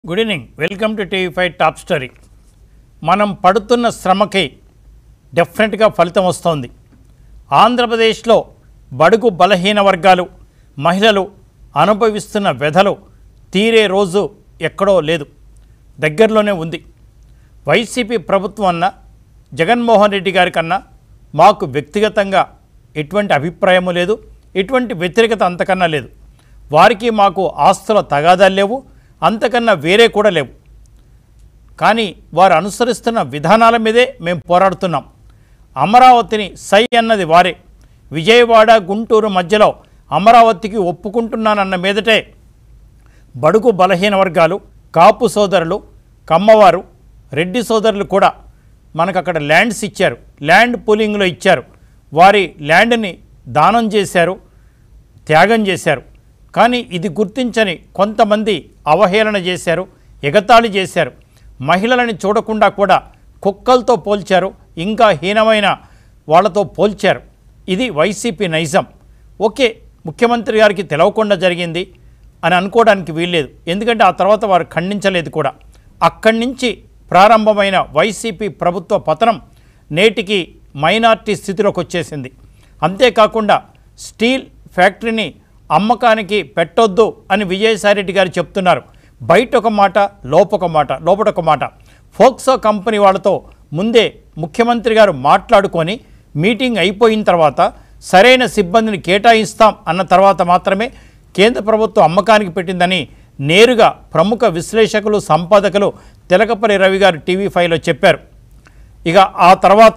Good evening welcome to TV five top story మనం పడుతున్న శ్రమకి డెఫినెట్గా ఫలితం వస్తోంది ఆంధ్రప్రదేశ్లో బడుగు బలహీన వర్గాలు మహిళలు అనుభవిస్తున్న వ్యధలు తీరే రోజు ఎక్కడో లేదు దగ్గరలోనే ఉంది వైసీపీ ప్రభుత్వం అన్న జగన్మోహన్ రెడ్డి గారి కన్నా మాకు వ్యక్తిగతంగా ఎటువంటి అభిప్రాయము లేదు ఎటువంటి వ్యతిరేకత అంతకన్నా లేదు వారికి మాకు ఆస్తుల తగాదాలు లేవు అంతకన్నా వేరే కూడా లేవు కానీ వారు అనుసరిస్తున్న విధానాల మీదే మేము పోరాడుతున్నాం అమరావతిని సై అన్నది వారే విజయవాడ గుంటూరు మధ్యలో అమరావతికి ఒప్పుకుంటున్నానన్న మీదటే బడుగు బలహీన వర్గాలు కాపు సోదరులు కమ్మవారు రెడ్డి సోదరులు కూడా మనకు అక్కడ ల్యాండ్స్ ఇచ్చారు ల్యాండ్ పూలింగ్లో ఇచ్చారు వారి ల్యాండ్ని దానం చేశారు త్యాగం చేశారు కానీ ఇది గుర్తించని కొంతమంది అవహేళన చేశారు ఎగతాళి చేశారు మహిళలని చూడకుండా కూడా కుక్కలతో పోల్చారు ఇంకా హీనమైన వాళ్ళతో పోల్చారు ఇది వైసీపీ నైజం ఓకే ముఖ్యమంత్రి గారికి తెలవకుండా జరిగింది అని అనుకోవడానికి వీల్లేదు ఎందుకంటే ఆ తర్వాత వారు ఖండించలేదు కూడా అక్కడి నుంచి ప్రారంభమైన వైసీపీ ప్రభుత్వ పతనం నేటికి మైనార్టీ స్థితిలోకి వచ్చేసింది అంతేకాకుండా స్టీల్ ఫ్యాక్టరీని అమ్మకానికి పెట్టొద్దు అని విజయసాయిరెడ్డి గారు చెప్తున్నారు బయట ఒక మాట లోపొక మాట లోపటొక మాట ఫోక్సో కంపెనీ వాళ్ళతో ముందే ముఖ్యమంత్రి గారు మాట్లాడుకొని మీటింగ్ అయిపోయిన తర్వాత సరైన సిబ్బందిని కేటాయిస్తాం అన్న తర్వాత మాత్రమే కేంద్ర ప్రభుత్వం అమ్మకానికి పెట్టిందని నేరుగా ప్రముఖ విశ్లేషకులు సంపాదకులు తిలకపల్లి రవి గారు టీవీ ఫైవ్లో చెప్పారు ఇక ఆ తర్వాత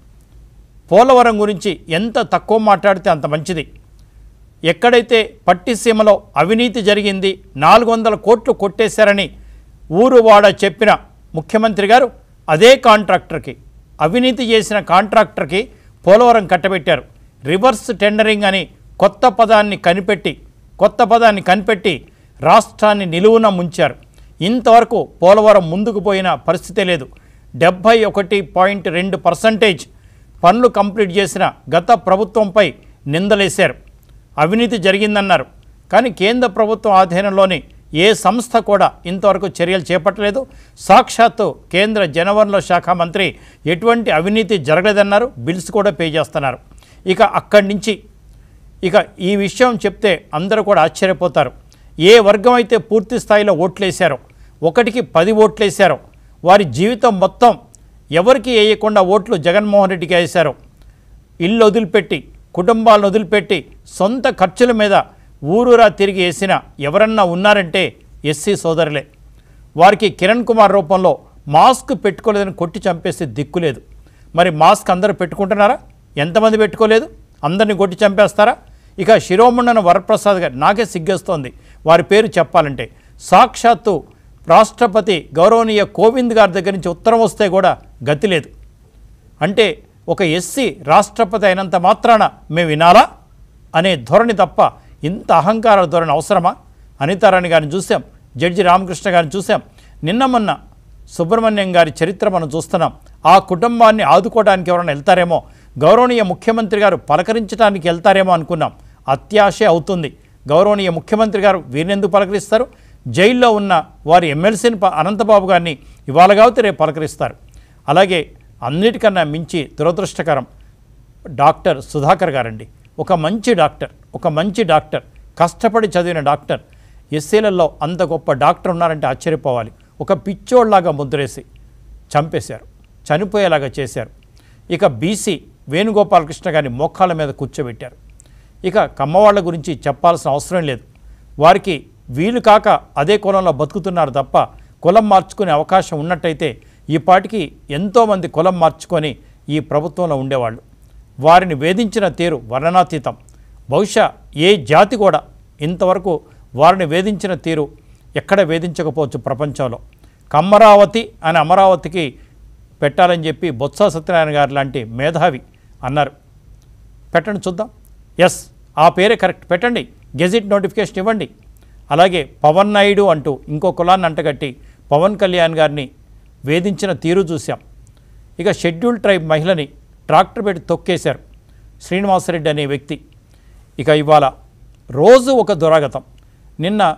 పోలవరం గురించి ఎంత తక్కువ మాట్లాడితే అంత మంచిది ఎక్కడైతే పట్టిసీమలో అవినీతి జరిగింది నాలుగు వందల కోట్లు కొట్టేశారని ఊరు వాడ చెప్పిన ముఖ్యమంత్రి గారు అదే కాంట్రాక్టర్కి అవినీతి చేసిన కాంట్రాక్టర్కి పోలవరం కట్టబెట్టారు రివర్స్ టెండరింగ్ అని కొత్త పదాన్ని కనిపెట్టి కొత్త పదాన్ని కనిపెట్టి రాష్ట్రాన్ని నిలువున ముంచారు ఇంతవరకు పోలవరం ముందుకు పోయిన పరిస్థితే లేదు డెబ్భై ఒకటి పాయింట్ రెండు పర్సంటేజ్ పనులు కంప్లీట్ చేసిన గత ప్రభుత్వంపై నిందలేశారు అవినీతి జరిగిందన్నారు కానీ కేంద్ర ప్రభుత్వం ఆధీనంలోని ఏ సంస్థ కూడా ఇంతవరకు చర్యలు చేపట్టలేదు సాక్షాత్తు కేంద్ర జనవరుల శాఖ మంత్రి ఎటువంటి అవినీతి జరగలేదన్నారు బిల్స్ కూడా పే చేస్తున్నారు ఇక అక్కడి నుంచి ఇక ఈ విషయం చెప్తే అందరూ కూడా ఆశ్చర్యపోతారు ఏ వర్గం అయితే పూర్తి స్థాయిలో ఓట్లేశారో ఒకటికి పది ఓట్లేశారో వారి జీవితం మొత్తం ఎవరికి వేయకుండా ఓట్లు జగన్మోహన్ రెడ్డికి వేశారో ఇల్లు వదిలిపెట్టి కుటుంబాలను వదిలిపెట్టి సొంత ఖర్చుల మీద ఊరూరా తిరిగి వేసిన ఎవరన్నా ఉన్నారంటే ఎస్సీ సోదరులే వారికి కిరణ్ కుమార్ రూపంలో మాస్క్ పెట్టుకోలేదని కొట్టి చంపేస్తే దిక్కు లేదు మరి మాస్క్ అందరూ పెట్టుకుంటున్నారా ఎంతమంది పెట్టుకోలేదు అందరినీ కొట్టి చంపేస్తారా ఇక శిరోముండన వరప్రసాద్ గారు నాకే సిగ్గేస్తోంది వారి పేరు చెప్పాలంటే సాక్షాత్తు రాష్ట్రపతి గౌరవనీయ కోవింద్ గారి దగ్గర నుంచి ఉత్తరం వస్తే కూడా గతి లేదు అంటే ఒక ఎస్సీ రాష్ట్రపతి అయినంత మాత్రాన మేము వినాలా అనే ధోరణి తప్ప ఇంత అహంకార ధోరణి అవసరమా అనితారాణి గారిని చూసాం జడ్జి రామకృష్ణ గారిని చూసాం నిన్న మొన్న సుబ్రహ్మణ్యం గారి చరిత్ర మనం చూస్తున్నాం ఆ కుటుంబాన్ని ఆదుకోవడానికి ఎవరైనా వెళ్తారేమో గౌరవనీయ ముఖ్యమంత్రి గారు పలకరించడానికి వెళ్తారేమో అనుకున్నాం అత్యాశే అవుతుంది గౌరవనీయ ముఖ్యమంత్రి గారు వీరిని ఎందుకు పలకరిస్తారు జైల్లో ఉన్న వారి ఎమ్మెల్సీని ప- అనంతబాబు గారిని ఇవాళ కాబట్టి రేపు పలకరిస్తారు అలాగే అన్నిటికన్నా మించి దురదృష్టకరం డాక్టర్ సుధాకర్ గారండి ఒక మంచి డాక్టర్ ఒక మంచి డాక్టర్ కష్టపడి చదివిన డాక్టర్ ఎస్సీలలో అంత గొప్ప డాక్టర్ ఉన్నారంటే ఆశ్చర్యపోవాలి ఒక పిచ్చోళ్లాగా ముద్రేసి చంపేశారు చనిపోయేలాగా చేశారు ఇక బీసీ వేణుగోపాలకృష్ణ గారిని మోకాళ్ళ మీద కూర్చోబెట్టారు ఇక కమ్మవాళ్ళ గురించి చెప్పాల్సిన అవసరం లేదు వారికి వీలు కాక అదే కులంలో బతుకుతున్నారు తప్ప కులం మార్చుకునే అవకాశం ఉన్నట్టయితే ఈ పాటికి ఎంతోమంది కులం మార్చుకొని ఈ ప్రభుత్వంలో ఉండేవాళ్ళు వారిని వేధించిన తీరు వర్ణనాతీతం బహుశా ఏ జాతి కూడా ఇంతవరకు వారిని వేధించిన తీరు ఎక్కడ వేధించకపోవచ్చు ప్రపంచంలో కమ్మరావతి అని అమరావతికి పెట్టాలని చెప్పి బొత్స సత్యనారాయణ గారు లాంటి మేధావి అన్నారు పెట్టండి చూద్దాం ఎస్ ఆ పేరే కరెక్ట్ పెట్టండి గెజిట్ నోటిఫికేషన్ ఇవ్వండి అలాగే పవన్ నాయుడు అంటూ ఇంకో కులాన్ని అంటగట్టి పవన్ కళ్యాణ్ గారిని వేధించిన తీరు చూశాం ఇక షెడ్యూల్ ట్రైబ్ మహిళని ట్రాక్టర్ పెట్టి తొక్కేశారు శ్రీనివాసరెడ్డి అనే వ్యక్తి ఇక ఇవాళ రోజు ఒక దురాగతం నిన్న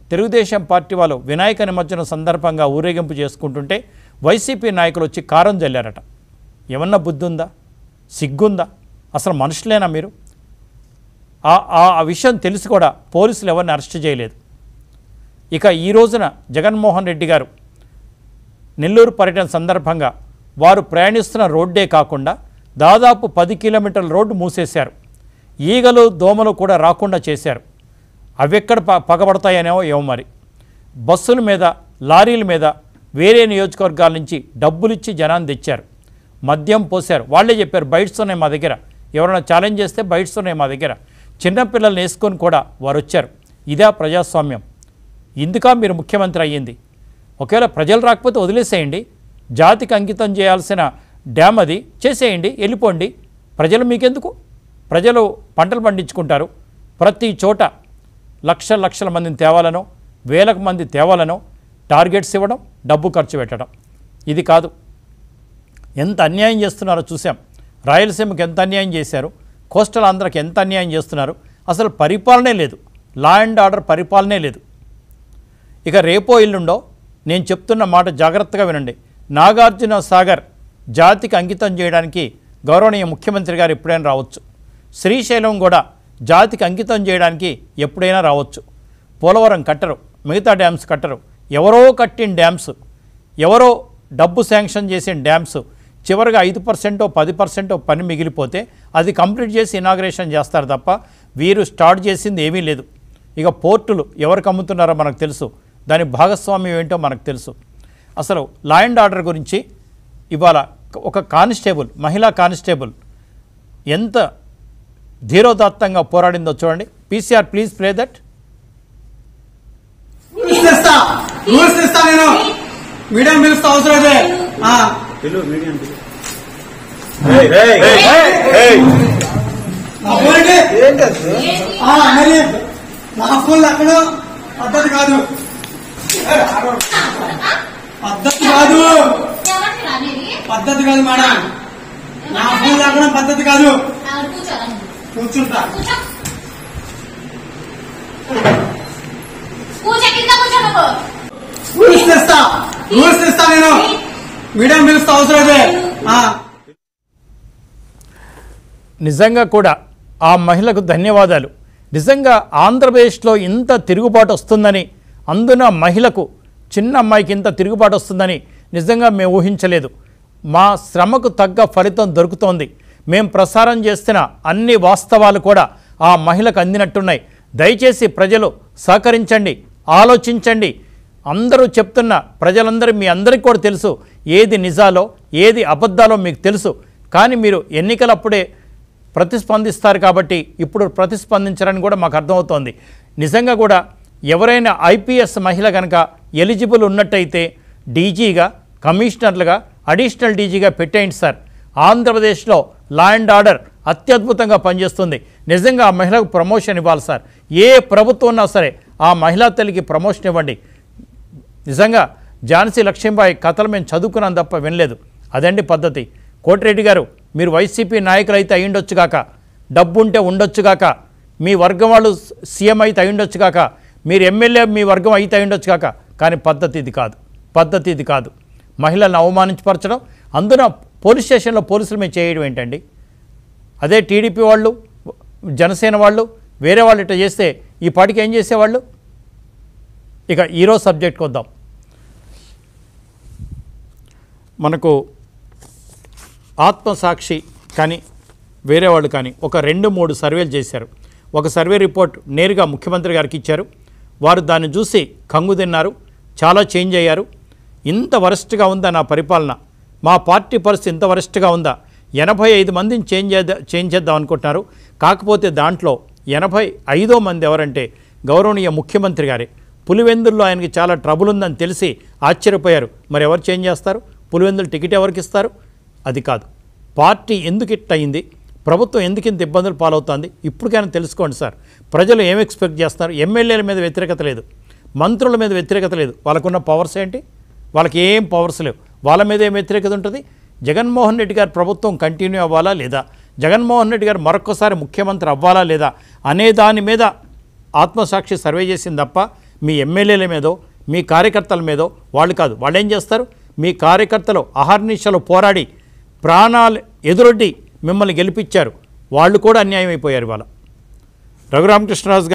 తెలుగుదేశం పార్టీ వాళ్ళు వినాయక నిమజ్జనం సందర్భంగా ఊరేగింపు చేసుకుంటుంటే వైసీపీ నాయకులు వచ్చి కారం జల్లారట ఏమన్నా బుద్ధి ఉందా సిగ్గుందా అసలు మనుషులేనా మీరు ఆ ఆ- ఆ విషయం తెలిసి కూడా పోలీసులు ఎవరిని అరెస్ట్ చేయలేదు ఇక ఈ రోజున జగన్మోహన్ రెడ్డి గారు నెల్లూరు పర్యటన సందర్భంగా వారు ప్రయాణిస్తున్న రోడ్డే కాకుండా దాదాపు పది కిలోమీటర్ల రోడ్డు మూసేశారు ఈగలు దోమలు కూడా రాకుండా చేశారు అవెక్కడ ప పగబడతాయనేమో ఏమో మరి బస్సుల మీద లారీల మీద వేరే నియోజకవర్గాల నుంచి డబ్బులిచ్చి జనాన్ని తెచ్చారు మద్యం పోశారు వాళ్ళే చెప్పారు బైట్స్ ఉన్నాయి మా దగ్గర ఎవరైనా ఛాలెంజ్ చేస్తే బైట్స్ ఉన్నాయి మా దగ్గర చిన్నపిల్లల్ని వేసుకొని కూడా వారు వచ్చారు ఇదే ప్రజాస్వామ్యం ఇందుకా మీరు ముఖ్యమంత్రి అయ్యింది ఒకవేళ ప్రజలు రాకపోతే వదిలేసేయండి జాతికి అంకితం చేయాల్సిన డ్యామ్ అది చేసేయండి వెళ్ళిపోండి ప్రజలు మీకెందుకు ప్రజలు పంటలు పండించుకుంటారు ప్రతి చోట లక్షల లక్షల మందిని తేవాలనో వేలకు మంది తేవాలనో టార్గెట్స్ ఇవ్వడం డబ్బు ఖర్చు పెట్టడం ఇది కాదు ఎంత అన్యాయం చేస్తున్నారో చూసాం రాయలసీమకి ఎంత అన్యాయం చేశారు కోస్టల్ ఆంధ్రకి ఎంత అన్యాయం చేస్తున్నారు అసలు పరిపాలనే లేదు లా అండ్ ఆర్డర్ పరిపాలనే లేదు ఇక రేపో ఇల్లుండో నేను చెప్తున్న మాట జాగ్రత్తగా వినండి నాగార్జున సాగర్ జాతికి అంకితం చేయడానికి గౌరవనీయ ముఖ్యమంత్రి గారు ఎప్పుడైనా రావచ్చు శ్రీశైలం కూడా జాతికి అంకితం చేయడానికి ఎప్పుడైనా రావచ్చు పోలవరం కట్టరు మిగతా డ్యామ్స్ కట్టరు ఎవరో కట్టిన డ్యామ్స్ ఎవరో డబ్బు శాంక్షన్ చేసిన డ్యామ్స్ చివరిగా ఐదు పర్సెంటో పది పర్సెంటో పని మిగిలిపోతే అది కంప్లీట్ చేసి ఇనాగ్రేషన్ చేస్తారు తప్ప వీరు స్టార్ట్ చేసింది ఏమీ లేదు ఇక పోర్టులు ఎవరికి అమ్ముతున్నారో మనకు తెలుసు దాని భాగస్వామ్యం ఏంటో మనకు తెలుసు అసలు లా అండ్ ఆర్డర్ గురించి ఇవాళ ఒక కానిస్టేబుల్ మహిళా కానిస్టేబుల్ ఎంత ధీరోదాత్తంగా పోరాడిందో చూడండి PCR please play that rules తెస్తా రూల్స్ తెస్తా నేను మీడియం పిలుస్తా అవసరం అయితే ఆ, నా ఫోన్ ఏంటి? ఆ, మరి నా ఫోన్ అక్కడ పద్ధతి కాదు పద్ధతి కాదు ఎవరిని అనేది పద్ధతి కాదు మేడం నా ఫోన్ లాక్కడం పద్ధతి కాదు ఆవిడ కూర్చోరా నువ్వు. కూర్చుంటా కూర్చో కూర్చో కింద కూర్చో నువ్వు రూల్స్ తెస్తా రూల్స్ తెస్తా నేను మీడియం పిలుస్తా అవసరం అయితే ఆ. నిజంగా కూడా ఆ మహిళకు ధన్యవాదాలు నిజంగా ఆంధ్రప్రదేశ్లో ఇంత తిరుగుబాటు వస్తుందని అందున మహిళకు చిన్న అమ్మాయికి ఇంత తిరుగుబాటు వస్తుందని నిజంగా మేము ఊహించలేదు మా శ్రమకు తగ్గ ఫలితం దొరుకుతోంది మేము ప్రసారం చేస్తున్న అన్ని వాస్తవాలు కూడా ఆ మహిళకు అందినట్టున్నాయి దయచేసి ప్రజలు సహకరించండి ఆలోచించండి అందరూ చెప్తున్న ప్రజలందరూ మీ అందరికీ కూడా తెలుసు ఏది నిజాలో ఏది అబద్ధాలో మీకు తెలుసు కానీ మీరు ఎన్నికలప్పుడే ప్రతిస్పందిస్తారు కాబట్టి ఇప్పుడు ప్రతిస్పందించరని కూడా మాకు అర్థమవుతోంది నిజంగా కూడా ఎవరైనా ఐపీఎస్ మహిళ కనుక ఎలిజిబుల్ ఉన్నట్టయితే డీజీగా కమిషనర్లుగా అడిషనల్ డీజీగా పెట్టేయండి సార్ ఆంధ్రప్రదేశ్లో లా అండ్ ఆర్డర్ అత్యద్భుతంగా పనిచేస్తుంది నిజంగా ఆ మహిళకు ప్రమోషన్ ఇవ్వాలి సార్ ఏ ప్రభుత్వం ఉన్నా సరే ఆ మహిళా తల్లికి ప్రమోషన్ ఇవ్వండి నిజంగా ఝాన్సీ లక్ష్మీబాయి కథలు మేము చదువుకున్నాం తప్ప వినలేదు అదండి పద్ధతి కోటిరెడ్డి గారు మీరు వైసీపీ నాయకులు అయితే అయ్యుండొచ్చుగాక డబ్బు ఉంటే ఉండొచ్చుగాక మీ వర్గం వాళ్ళు సీఎం అయితే అయ్యుండొచ్చుగాక మీరు ఎమ్మెల్యే మీ వర్గం అయితే అయ్యుండొచ్చుగాక కానీ పద్ధతి ఇది కాదు పద్ధతి ఇది కాదు మహిళలను అవమానించపరచడం అందున పోలీస్ స్టేషన్లో పోలీసులు మేము చేయడం ఏంటండి అదే టీడీపీ వాళ్ళు జనసేన వాళ్ళు వేరే వాళ్ళు ఇట్లా చేస్తే ఈ పాటికి ఏం చేసేవాళ్ళు ఇక ఈరోజు సబ్జెక్ట్కి వద్దాం మనకు ఆత్మసాక్షి కానీ వేరే వాళ్ళు కానీ ఒక రెండు మూడు సర్వేలు చేశారు ఒక సర్వే రిపోర్ట్ నేరుగా ముఖ్యమంత్రి గారికి ఇచ్చారు వారు దాన్ని చూసి కంగు తిన్నారు చాలా చేంజ్ అయ్యారు ఇంత వరస్ట్గా ఉందా నా పరిపాలన మా పార్టీ పరిస్థితి ఇంత వరస్ట్గా ఉందా ఎనభై ఐదు మందిని చేంజ్ చేద్దా చేంజ్ చేద్దాం అనుకుంటున్నారు కాకపోతే దాంట్లో ఎనభై ఐదో మంది ఎవరంటే గౌరవనీయ ముఖ్యమంత్రి గారే పులివెందుల్లో ఆయనకి చాలా ట్రబుల్ ఉందని తెలిసి ఆశ్చర్యపోయారు మరి ఎవరు చేంజ్ చేస్తారు పులివెందులు టికెట్ ఎవరికి ఇస్తారు అది కాదు పార్టీ ఎందుకు ఇట్ అయింది ప్రభుత్వం ఎందుకు ఇంత ఇబ్బందులు పాలవుతోంది ఇప్పటికైనా తెలుసుకోండి సార్ ప్రజలు ఏం ఎక్స్పెక్ట్ చేస్తారు ఎమ్మెల్యేల మీద వ్యతిరేకత లేదు మంత్రుల మీద వ్యతిరేకత లేదు వాళ్ళకున్న పవర్స్ ఏంటి వాళ్ళకి ఏం పవర్స్ లేవు వాళ్ళ మీద ఏం వ్యతిరేకత ఉంటుంది జగన్మోహన్ రెడ్డి గారి ప్రభుత్వం కంటిన్యూ అవ్వాలా లేదా జగన్మోహన్ రెడ్డి గారు మరొకసారి ముఖ్యమంత్రి అవ్వాలా లేదా అనే దాని మీద ఆత్మసాక్షి సర్వే చేసింది తప్ప మీ ఎమ్మెల్యేల మీదో మీ కార్యకర్తల మీదో వాళ్ళు కాదు వాళ్ళు ఏం చేస్తారు మీ కార్యకర్తలు అహర్నిశలు పోరాడి ప్రాణాలు ఎదురొడ్డి మిమ్మల్ని గెలిపించారు వాళ్ళు కూడా అన్యాయం అయిపోయారు ఇవాళ రఘురామకృష్ణరాజు గారు